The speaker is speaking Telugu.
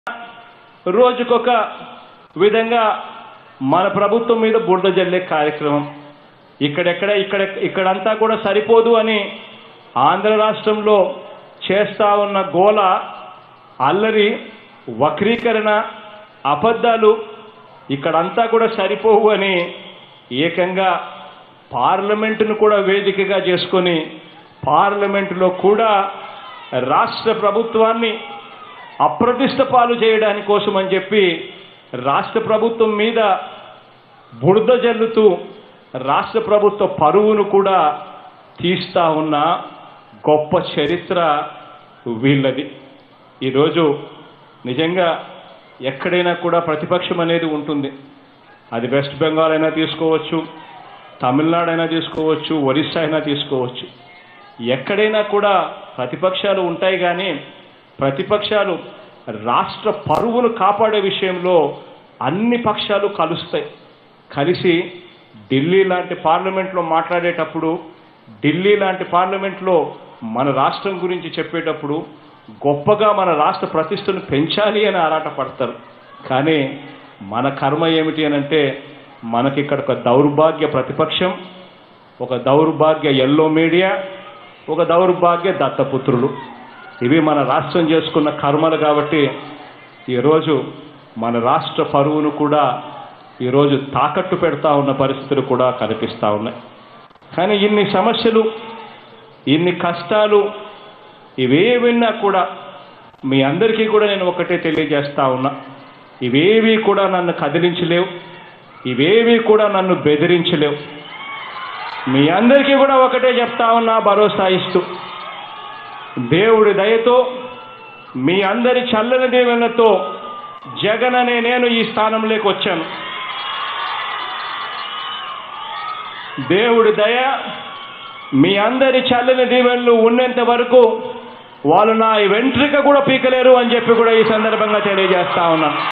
రోజుకొక విధంగా మన ప్రభుత్వం మీద బురద జల్లే కార్యక్రమం ఇక్కడెక్కడ ఇక్కడ ఇక్కడంతా కూడా సరిపోదు అని ఆంధ్ర రాష్ట్రంలో చేస్తా ఉన్న గోల అల్లరి వక్రీకరణ అబద్ధాలు ఇక్కడంతా కూడా సరిపోవు అని ఏకంగా పార్లమెంటును కూడా వేదికగా చేసుకొని పార్లమెంటులో కూడా రాష్ట్ర ప్రభుత్వాన్ని అప్రతిష్ట పాలు చేయడానికి కోసం అని చెప్పి రాష్ట్ర ప్రభుత్వం మీద బురద జల్లుతూ రాష్ట్ర ప్రభుత్వ పరువును కూడా తీస్తా ఉన్న గొప్ప చరిత్ర వీళ్ళది ఈరోజు నిజంగా ఎక్కడైనా కూడా ప్రతిపక్షం అనేది ఉంటుంది అది వెస్ట్ బెంగాల్ అయినా తీసుకోవచ్చు తమిళనాడు అయినా తీసుకోవచ్చు ఒరిస్సా అయినా తీసుకోవచ్చు ఎక్కడైనా కూడా ప్రతిపక్షాలు ఉంటాయి కానీ ప్రతిపక్షాలు రాష్ట్ర పరువును కాపాడే విషయంలో అన్ని పక్షాలు కలుస్తాయి కలిసి ఢిల్లీ లాంటి పార్లమెంట్లో మాట్లాడేటప్పుడు ఢిల్లీ లాంటి పార్లమెంట్లో మన రాష్ట్రం గురించి చెప్పేటప్పుడు గొప్పగా మన రాష్ట్ర ప్రతిష్టను పెంచాలి అని ఆరాట పడతారు కానీ మన కర్మ ఏమిటి అని అంటే మనకి ఇక్కడ ఒక దౌర్భాగ్య ప్రతిపక్షం ఒక దౌర్భాగ్య ఎల్లో మీడియా ఒక దౌర్భాగ్య దత్తపుత్రులు ఇవి మన రాష్ట్రం చేసుకున్న కర్మలు కాబట్టి ఈరోజు మన రాష్ట్ర పరువును కూడా ఈరోజు తాకట్టు పెడతా ఉన్న పరిస్థితులు కూడా కనిపిస్తూ ఉన్నాయి కానీ ఇన్ని సమస్యలు ఇన్ని కష్టాలు ఇవేవిన్నా కూడా మీ అందరికీ కూడా నేను ఒకటే తెలియజేస్తా ఉన్నా ఇవేవి కూడా నన్ను కదిలించలేవు ఇవేవి కూడా నన్ను బెదిరించలేవు మీ అందరికీ కూడా ఒకటే చెప్తా ఉన్నా భరోసా ఇస్తూ దేవుడి దయతో మీ అందరి చల్లని దీవెనతో జగన్ అనే నేను ఈ స్థానంలోకి వచ్చాను దేవుడి దయ మీ అందరి చల్లని దీవెనలు ఉన్నంత వరకు వాళ్ళు నా వెంట్రిక కూడా పీకలేరు అని చెప్పి కూడా ఈ సందర్భంగా తెలియజేస్తా ఉన్నాను